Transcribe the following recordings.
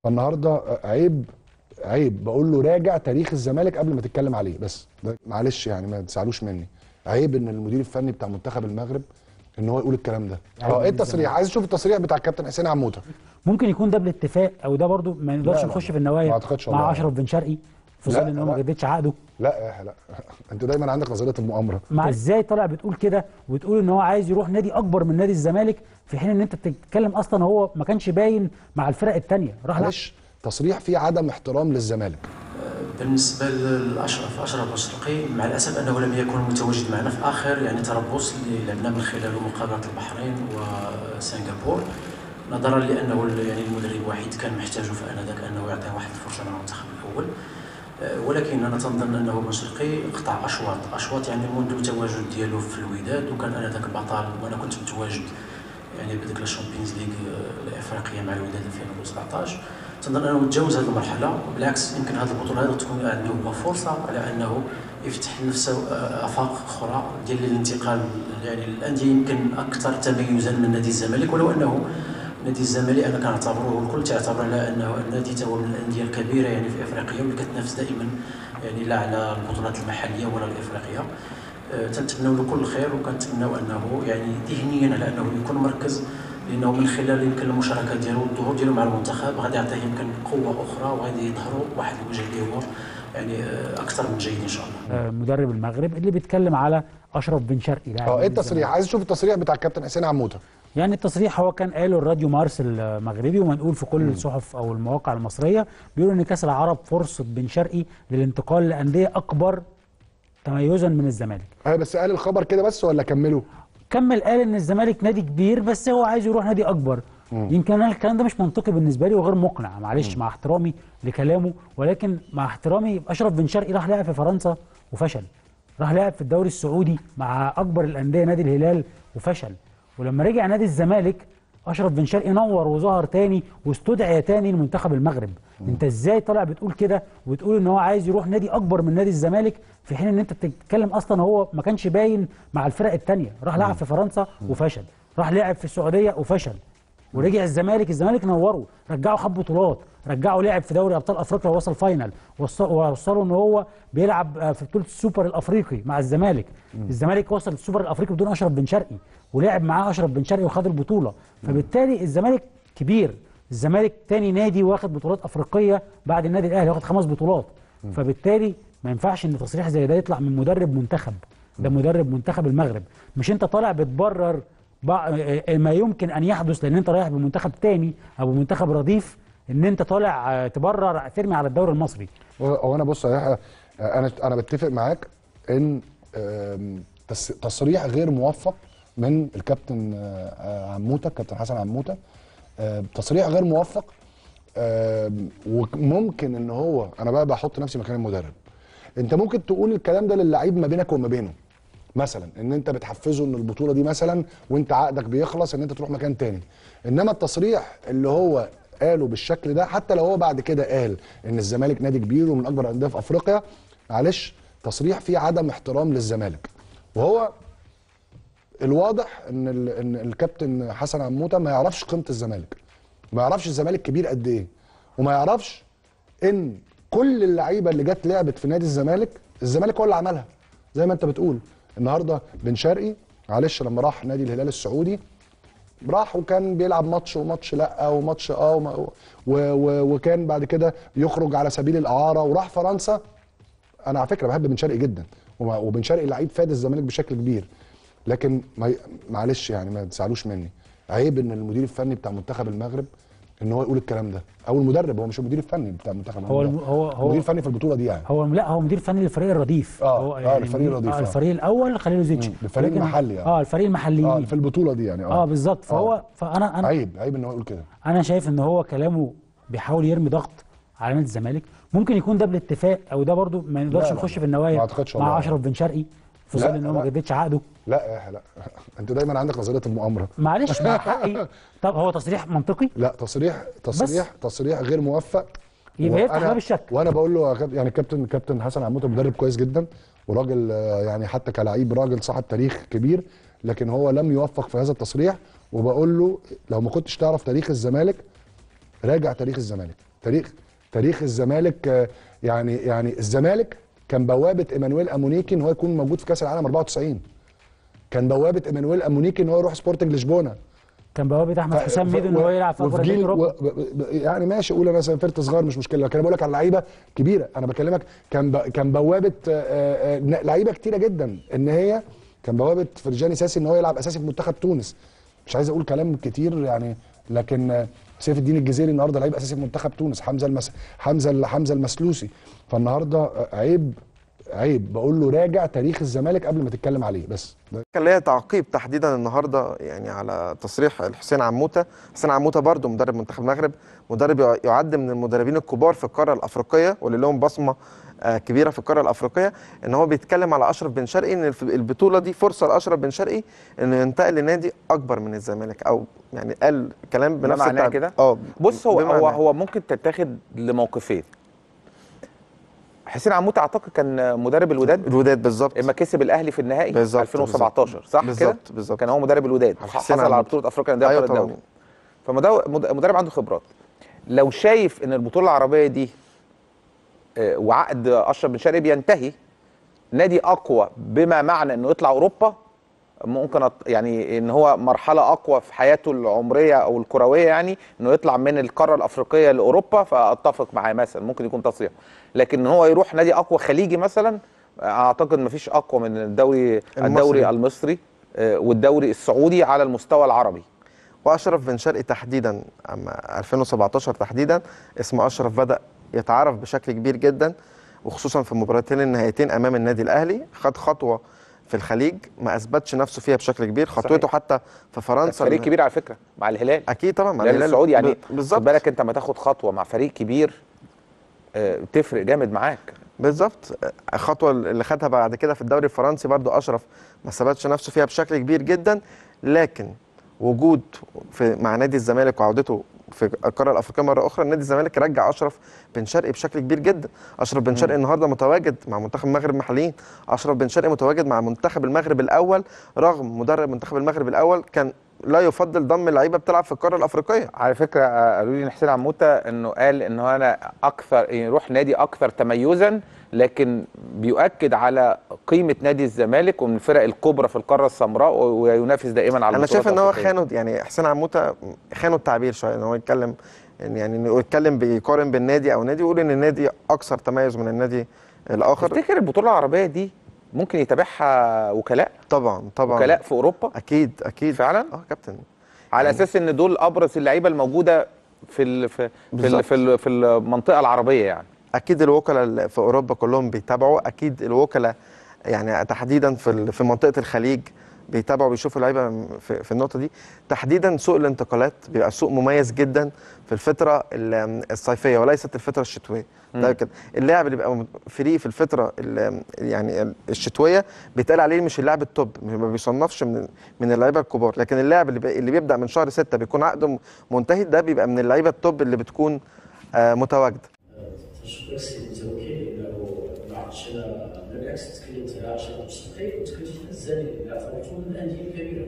فالنهارده عيب عيب بقول له راجع تاريخ الزمالك قبل ما تتكلم عليه بس ده معلش يعني ما تزعلوش مني عيب ان المدير الفني بتاع منتخب المغرب ان هو يقول الكلام ده عيب اه من ايه التصريح الزمالك. عايز اشوف التصريح بتاع الكابتن حسين عموته ممكن يكون ده بالاتفاق او ده برضو ما نقدرش لا، نخش لا. في النوايا ما أعتقدش مع والله. اشرف بن شرقي في لا، ظل ان هو ما لا. جددش عقده لا لا انت دايما عندك نظريه المؤامره مع ازاي طالع بتقول كده وتقول ان هو عايز يروح نادي اكبر من نادي الزمالك في حين ان انت بتتكلم اصلا هو ما كانش باين مع الفرق الثانيه راح لعب معلش تصريح فيه عدم احترام للزمالك بالنسبه لاشرف اشرف مشرقي مع الاسف انه لم يكن متواجد معنا في اخر يعني تربص اللي لعبنا من خلاله مقابله البحرين وسنغافور نظرا لانه ال- يعني المدرب الوحيد كان محتاجه في انذاك انه يعطيه واحد الفرصه مع المنتخب الاول أه، ولكن انا تنظن انه مشرقي قطع اشواط اشواط يعني منذ التواجد ديالو في الوداد وكان انذاك بطل وانا كنت متواجد يعني بديك الشامبيونز ليغ آه، الافريقيه مع الوداد 2017 تنظن انه تجاوز هذه المرحله وبالعكس يمكن هذه البطوله هذه تكون عنده هو فرصه على انه يفتح لنفسه آه، افاق اخرى ديال الانتقال يعني الانديه يمكن اكثر تميزا من نادي الزمالك ولو انه نادي الزمالك انا كنعتبره والكل تعتبر على انه النادي هو من الانديه الكبيره يعني في افريقيا واللي كتنافس دائما يعني لا على البطولات المحليه ولا الافريقيه آه، تنتمنوا له كل الخير وكنتمناو انه يعني ذهنيا على انه يكون مركز لانه من خلال يمكن المشاركه ديالو والظهور ديالو مع المنتخب غادي يعطيه يمكن قوه اخرى وغادي يظهروا واحد الوجه اللي هو يعني آه، اكثر من جيد ان شاء الله آه، مدرب المغرب اللي بيتكلم على اشرف بن شرقي لاعب اه ايه نادي التصريح الزمالك. عايز اشوف التصريح بتاع الكابتن حسين عموته يعني التصريح هو كان قاله الراديو مارس المغربي ومنقول في كل الصحف او المواقع المصريه بيقول ان كاس العرب فرصه بن شرقي للانتقال لانديه اكبر تميزا من الزمالك اه بس قال الخبر كده بس ولا كمله كمل قال ان الزمالك نادي كبير بس هو عايز يروح نادي اكبر يمكن انا الكلام ده مش منطقي بالنسبه لي وغير مقنع معلش مع احترامي لكلامه ولكن مع احترامي اشرف بن شرقي راح لعب في فرنسا وفشل راح لعب في الدوري السعودي مع اكبر الانديه نادي الهلال وفشل ولما رجع نادي الزمالك اشرف بن شرقي نور وظهر تاني واستدعي تاني لمنتخب المغرب انت ازاي طالع بتقول كده وتقول ان هو عايز يروح نادي اكبر من نادي الزمالك في حين ان انت بتتكلم اصلا هو ما كانش باين مع الفرق التانيه راح لعب في فرنسا وفشل راح لعب في السعوديه وفشل ورجع الزمالك الزمالك نوره رجعه خد بطولات رجعه لعب في دوري ابطال افريقيا ووصل فاينل وصل- ووصله ان هو بيلعب آه، في بطوله السوبر الافريقي مع الزمالك الزمالك وصل السوبر الافريقي بدون اشرف بن شرقي ولعب معاه اشرف بن شرقي وخد البطوله فبالتالي الزمالك كبير الزمالك تاني نادي واخد بطولات افريقيه بعد النادي الاهلي واخد خمس بطولات فبالتالي ما ينفعش ان تصريح زي ده يطلع من مدرب منتخب ده مدرب منتخب المغرب مش انت طالع بتبرر بع- ما يمكن ان يحدث لان انت رايح بمنتخب تاني او بمنتخب رديف ان انت طالع آه، تبرر ترمي على الدوري المصري هو هو انا بص يا يحيى انا انا بتفق معاك ان آم، تس- تصريح غير موفق من الكابتن آه، عموته الكابتن حسن عموته آه، تصريح غير موفق آم، وممكن ان هو انا بقى بحط نفسي مكان المدرب انت ممكن تقول الكلام ده للعيب ما بينك وما بينه مثلا ان انت بتحفزه ان البطوله دي مثلا وانت عقدك بيخلص ان انت تروح مكان تاني انما التصريح اللي هو قاله بالشكل ده حتى لو هو بعد كده قال ان الزمالك نادي كبير ومن اكبر الانديه في افريقيا معلش تصريح فيه عدم احترام للزمالك وهو الواضح ان ال- ان الكابتن حسن عموته ما يعرفش قيمه الزمالك ما يعرفش الزمالك كبير قد ايه وما يعرفش ان كل اللعيبه اللي جت لعبت في نادي الزمالك الزمالك هو اللي عملها زي ما انت بتقول النهارده بن شرقي معلش لما راح نادي الهلال السعودي راح وكان بيلعب ماتش وماتش لا وماتش اه وما- و و وكان بعد كده يخرج على سبيل الاعاره وراح فرنسا انا على فكره بحب بن شرقي جدا وما- وبن شرقي لعيب فاد الزمالك بشكل كبير لكن ما ي- معلش يعني ما تزعلوش مني عيب ان المدير الفني بتاع منتخب المغرب ان هو يقول الكلام ده او المدرب هو مش المدير الفني بتاع منتخب هو المغرب الم- هو- هو- المدير الفني في البطوله دي يعني هو لا هو مدير فني للفريق الرديف آه، هو آه، الفريق الرديف، آه آه. الفريق الاول خليلوزيتش مم، الفريق ولكن- المحلي، آه. اه الفريق المحليين اه في البطوله دي يعني اه بالظبط فهو آه. فانا انا عيب عيب ان هو يقول كده انا شايف ان هو كلامه بيحاول يرمي ضغط على نادي الزمالك ممكن يكون ده بالاتفاق او ده برضو ما لا، نقدرش لا، نخش لا. في النوايا ما أعتقدش مع والله. اشرف بن شرقي في لا، ظل ان هو ما لا. جددش عقده لا يا لا انت دايما عندك نظريه المؤامره معلش مع حقي طب هو تصريح منطقي لا تصريح تصريح تصريح غير موفق يبقى يفتح وأنا- باب الشك. وانا بقول له يا كاب- يعني كابتن كابتن حسن عموته مدرب كويس جدا وراجل آه، يعني حتى كلاعب راجل صاحب تاريخ كبير لكن هو لم يوفق في هذا التصريح وبقول له لو ما كنتش تعرف تاريخ الزمالك راجع تاريخ الزمالك تاريخ تاريخ الزمالك آه، يعني يعني الزمالك كان بوابه ايمانويل امونيكي ان هو يكون موجود في كاس العالم 94 كان بوابه ايمانويل امونيكي ان هو يروح سبورتنج لشبونه كان بوابه احمد حسام ميدو ان هو يلعب في وفي اكبر جيل انديه اوروبا و... ب- ب- يعني ماشي قول انا سافرت صغير مش مشكله لكن انا بقول لك على لعيبه كبيره انا بكلمك كان ب... كان بوابه آه، آه، آه، لعيبه كتيره جدا ان هي كان بوابه فرجاني ساسي ان هو يلعب اساسي في منتخب تونس مش عايز اقول كلام كتير يعني لكن آه، سيف الدين الجزيري النهارده لعيب اساسي في منتخب تونس حمزه المس... حمزه ال- حمزه المسلوسي فالنهارده آه، عيب عيب بقول له راجع تاريخ الزمالك قبل ما تتكلم عليه بس ده كان ليا تعقيب تحديدا النهارده يعني على تصريح الحسين عموته، حسين عموته برضه مدرب منتخب المغرب، مدرب يع- يعد من المدربين الكبار في القاره الافريقيه واللي لهم بصمه آه، كبيره في القاره الافريقيه ان هو بيتكلم على اشرف بن شرقي ان الف- البطوله دي فرصه لاشرف بن شرقي انه ينتقل لنادي اكبر من الزمالك او يعني قال كلام بنفس معناه التعب- كده؟ اه بص هو هو بمعنى. هو ممكن تتاخد لموقفين حسين عموته اعتقد كان مدرب الوداد الوداد بالظبط اما كسب الاهلي في النهائي بالظبط، 2017 صح كده بالظبط بالظبط كان هو مدرب الوداد حسين حصل على عموته. بطوله افريقيا للانديه ايوه ابطال طبعا الدوري فمدرب عنده خبرات لو شايف ان البطوله العربيه دي آه، وعقد اشرف بن شرقي بينتهي نادي اقوى بما معنى انه يطلع اوروبا ممكن أط... يعني ان هو مرحله اقوى في حياته العمريه او الكرويه يعني انه يطلع من القاره الافريقيه لاوروبا فاتفق معاه مثلا ممكن يكون تصريح لكن ان هو يروح نادي اقوى خليجي مثلا اعتقد مفيش اقوى من الدوري الدوري المصري آه، والدوري السعودي على المستوى العربي واشرف بن شرقي تحديدا اما 2017 تحديدا اسم اشرف بدا يتعرف بشكل كبير جدا وخصوصا في المباراتين النهائيتين امام النادي الاهلي خد خطوه في الخليج ما اثبتش نفسه فيها بشكل كبير خطوته حتى في فرنسا فريق كبير على فكره مع الهلال اكيد طبعا مع الهلال السعودي يعني ب- بالظبط خد بالك انت لما تاخد خطوه مع فريق كبير آه، تفرق جامد معاك بالظبط الخطوه اللي خدها بعد كده في الدوري الفرنسي برضو اشرف ما ثبتش نفسه فيها بشكل كبير جدا لكن وجود في مع نادي الزمالك وعودته في القاره الافريقيه مره اخرى نادي الزمالك رجع اشرف بن شرقي بشكل كبير جدا اشرف بن شرقي النهارده متواجد مع منتخب المغرب محليين اشرف بن شرقي متواجد مع منتخب المغرب الاول رغم مدرب منتخب المغرب الاول كان لا يفضل ضم اللعيبه بتلعب في القاره الافريقيه على فكره آه، قالوا لي ان حسين عموته انه قال ان هو انا اكثر يروح نادي اكثر تميزا لكن بيؤكد على قيمه نادي الزمالك ومن الفرق الكبرى في القاره السمراء و- وينافس دائما على انا شايف ان هو البطولات الأفريقية. خانوا يعني حسين عموته خانوا التعبير شويه ان هو يتكلم يعني انه يتكلم بيقارن بين نادي او نادي يقول ان النادي اكثر تميز من النادي الاخر تفتكر البطوله العربيه دي ممكن يتابعها وكلاء طبعا طبعا وكلاء في اوروبا اكيد اكيد فعلا اه كابتن على اساس ان دول ابرز اللعيبه الموجوده في ال في في, ال بالظبط. في, ال في المنطقه العربيه يعني اكيد الوكلاء اللي في اوروبا كلهم بيتابعوا اكيد الوكلاء يعني تحديدا في ال- في منطقه الخليج بيتابعوا بيشوفوا لعيبه في, في النقطه دي تحديدا سوق الانتقالات بيبقى سوق مميز جدا في الفتره ال- الصيفيه وليست الفتره الشتويه ده كده اللاعب اللي بيبقى فري في الفتره ال- يعني الشتويه بيتقال عليه مش اللاعب التوب ما بيصنفش من من اللعيبه الكبار لكن اللاعب اللي, بي اللي بيبدا من شهر ستة بيكون عقده منتهي ده بيبقى من اللعيبه التوب اللي بتكون آه متواجده تشكرك سيدي المتوكل لانه ما عرفتش انا بالعكس تكلمت على عشان المستقيم وتكلمت على الزمالك اللي اعتبرته من الانديه الكبيره.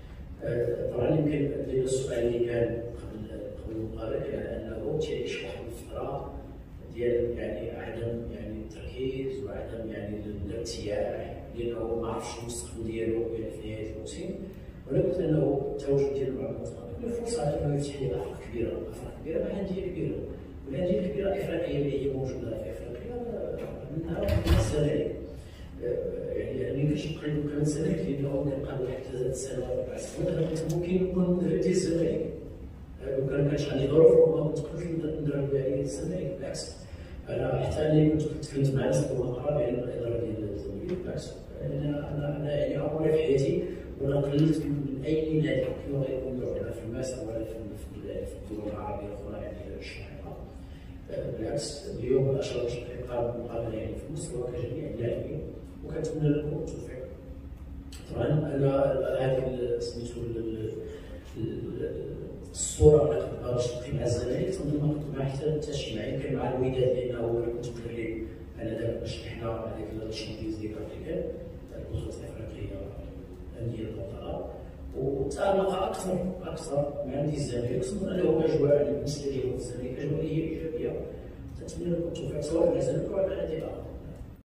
آه، طبعا يمكن لأن السؤال اللي كان قبل قبل المقابله كان انه تعيش واحد الفراغ ديال يعني عدم يعني التركيز وعدم يعني الارتياح لانه ما عرفش المستقبل ديالو يعني في نهايه الموسم ولا قلت انه التواجد ديالو مع المنتخب فرصه انه يفتح لي افاق كبيره افاق كبيره مع انديه كبيره والانديه الكبيره الافريقيه اللي هي موجوده في افريقيا منها منها الزمالك آه، يعني يعني كاش نقلب كان الزمالك لانه كنبقى واحد ثلاث سنوات اربع سنوات انا كنت ممكن نكون مدرب ديال الزمالك آه، لو كان ما كانش عندي ظروف ربما كنت قلت ندرب يعني الزمالك بالعكس انا حتى اني كنت تكلمت مع ناس اللي هما قراب يعني الاداره ديال الزمالك بالعكس انا انا انا يعني عمري في حياتي وانا قللت من اي نادي كما غيكون لا في مصر ولا في في في الدول العربيه الاخرى يعني الشقيقه بالعكس اليوم اشرف الشقيقه مقابله يعني في مستوى كجميع اللاعبين وكنتمنى لكم التوفيق طبعا انا هذه سميتو ال- ال- الصوره اللي كنت باغي نشتغل مع الزمالك تنظن ما كنت مع حتى حتى شي مع يمكن مع الوداد لانه هو اللي كنت مدرب انا دابا باش حنا هذيك الشامبيونز ليغ افريكان البطولات الافريقيه الانديه البطله وتالق اكثر اكثر مع نادي الزمالك خصوصا انه اجواء بالنسبه لي الزمالك اجواء ايجابيه نتمنى لكم التوفيق سواء مع الزمالك او مع نادي اخر